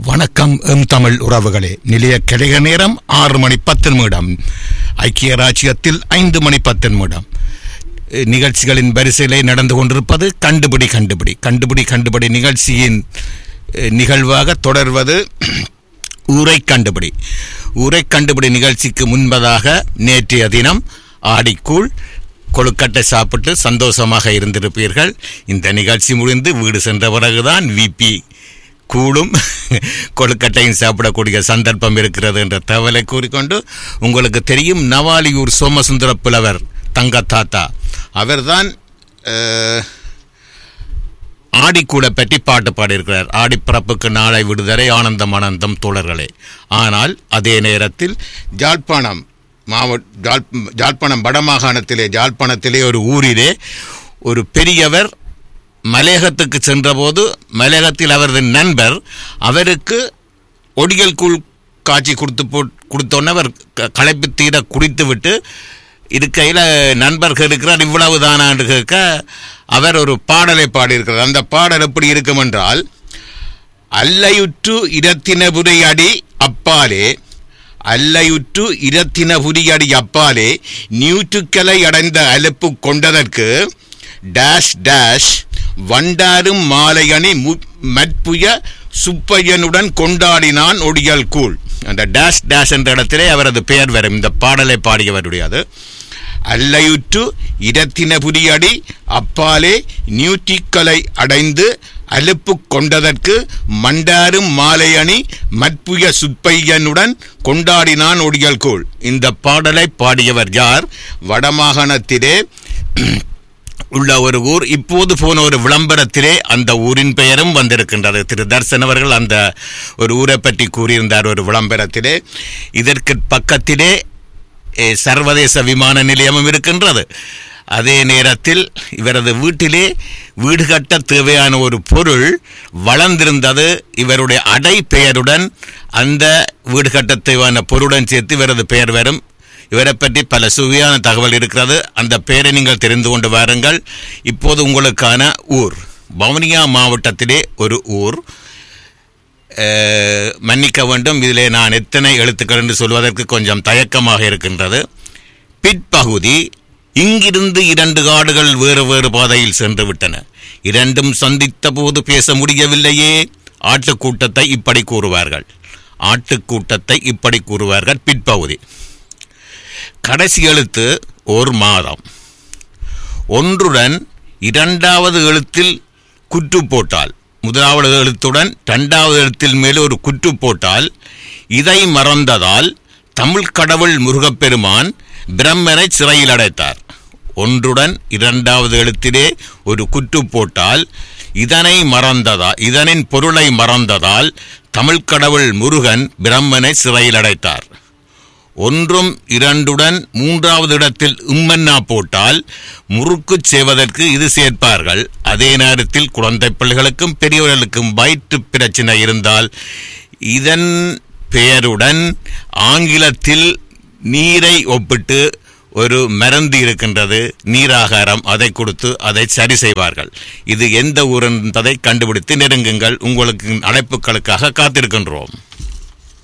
வணக்கம் எம் தமிழ் உறவுகளே நிலைய கிடைக நேரம் ஆறு மணி பத்து நிமிடம் ஐக்கிய ராஜ்யத்தில் ஐந்து மணி பத்து நிமிடம் அஹ், நிகழ்ச்சிகளின் வரிசையிலே நடந்து கொண்டிருப்பது கண்டுபிடி கண்டுபிடி கண்டுபிடி கண்டுபிடி நிகழ்ச்சியின் அஹ், நிகழ்வாக தொடர்வது ஊரை கண்டுபிடி ஊரை கண்டுபிடி நிகழ்ச்சிக்கு முன்பதாக நேற்றைய தினம் ஆடிக்கூழ் கொழுக்கட்டை சாப்பிட்டு சந்தோஷமாக இருந்திருப்பீர்கள் இந்த நிகழ்ச்சி முடிந்து வீடு சென்ற பிறகுதான் விபி கூடும் கொழுக்கட்டையும் சாப்பிடக்கூடிய சந்தர்ப்பம் இருக்கிறது என்ற தகவலை கூறிக்கொண்டு உங்களுக்கு தெரியும் நவாலியூர் சோமசுந்தர புலவர் தங்க தாத்தா அவர்தான் அஹ், ஆடிக்கூட பற்றி பாட்டு பாடியிருக்கிறார் ஆடிப்பிறப்புக்கு நாளை விடுதலை ஆனந்தம் ஆனந்தம் தோழர்களே ஆனால் அதே நேரத்தில் ஜாழ்ப்பாணம் மாவட்ட ஜாழ் ஜாழ்ப்பாணம் வடமாகாணத்திலே ஜாழ்ப்பாணத்திலே ஒரு ஊரிலே ஒரு பெரியவர் மலையகத்துக்கு சென்றபோது மலையகத்தில் அவரது நண்பர் அவருக்கு ஒடியல் கூழ் காய்ச்சி கொடுத்து போ கொடுத்தோன்னே அவர் க- களைப்பு தீர குடித்து விட்டு இருக்கையில் நண்பர்கள் இருக்கிறார் இவ்வளவு தானான்னு கேட்க அவர் ஒரு பாடலை பாடியிருக்கிறார் அந்த பாடல் எப்படி இருக்கும் என்றால் அல்லையுற்று இரத்தினபுரை அடி அப்பாலே அல்லையுற்று இரத்தினபுரி அடி அப்பாலே நியூற்றுக்களை அடைந்த அலுப்பு கொண்டதற்கு டேஷ் டேஷ் வண்டாரும் மாலையணி மு- மற்புய சுப்பையனுடன் கொண்டாடினான் ஒடியல் கூழ் அந்த டேஷ் டேஷ் என்ற இடத்திலே அவரது பெயர் வரும் இந்த பாடலை பாடியவருடையது அல்லையுற்று இரத்தினபுரியடி அப்பாலே நியூட்டிக்களை அடைந்து அலுப்பு கொண்டதற்கு மண்டாரும் மாலையணி மற்புய சுப்பையனுடன் கொண்டாடினான் ஒடியல் கோள் இந்த பாடலை பாடியவர் யார் வடமாகாணத்திலே உள்ள ஒரு ஊர் இப்போது போன ஒரு விளம்பரத்திலே அந்த ஊரின் பெயரும் வந்திருக்கின்றது திரு தர்சன் அவர்கள் அந்த ஒரு ஊரை பற்றி கூறியிருந்தார் ஒரு விளம்பரத்திலே இதற்கு பக்கத்திலே எ, சர்வதேச விமான நிலையமும் இருக்கின்றது அதே நேரத்தில் இவரது வீட்டிலே வீடு கட்ட தேவையான ஒரு பொருள் வளர்ந்திருந்தது இவருடைய அடை பெயருடன் அந்த வீடு கட்ட தேவையான பொருளுடன் சேர்த்து இவரது பெயர் வரும் இவரை பற்றி பல சுவையான தகவல் இருக்கிறது அந்த பெயரை நீங்கள் தெரிந்து கொண்டு வாருங்கள் இப்போது உங்களுக்கான ஊர் வவுனியா மாவட்டத்திலே ஒரு ஊர் அஹ், மன்னிக்க வேண்டும் இதிலே நான் எத்தனை எழுத்துக்கள் என்று சொல்வதற்கு கொஞ்சம் தயக்கமாக இருக்கின்றது பிற்பகுதி இங்கிருந்து இரண்டு காடுகள் வேறு வேறு பாதையில் சென்று விட்டன இரண்டும் சந்தித்த போது பேச முடியவில்லையே ஆட்டுக்கூட்டத்தை இப்படி கூறுவார்கள் ஆட்டுக்கூட்டத்தை இப்படி கூறுவார்கள் பிற்பகுதி கடைசி எழுத்து ஓர் மாதம் ஒன்றுடன் இரண்டாவது எழுத்தில் குற்று போட்டால் முதலாவது எழுத்துடன் இரண்டாவது எழுத்தில் மேல் ஒரு குற்று போட்டால் இதை மறந்ததால் தமிழ் கடவுள் முருகப்பெருமான் பிரம்மனை சிறையில் அடைத்தார் ஒன்றுடன் இரண்டாவது எழுத்திலே ஒரு குற்று போட்டால் இதனை மறந்ததா இதனின் பொருளை மறந்ததால் தமிழ் கடவுள் முருகன் பிரம்மனை சிறையில் அடைத்தார் ஒன்றும் இரண்டுடன் மூன்றாவது இடத்தில் உம்மன்னா போட்டால் முறுக்குச் செய்வதற்கு இது சேர்ப்பார்கள் அதே நேரத்தில் குழந்தை பிள்ளைகளுக்கும் பெரியவர்களுக்கும் வயிற்று பிரச்சனை இருந்தால் இதன் பெயருடன் ஆங்கிலத்தில் நீரை ஒப்பிட்டு ஒரு மருந்து இருக்கின்றது நீராகாரம் அதை கொடுத்து அதை சரி செய்வார்கள் இது எந்த ஊர் என்பதை கண்டுபிடித்து நெருங்குங்கள் உங்களுக்கு அழைப்புகளுக்காக காத்திருக்கின்றோம்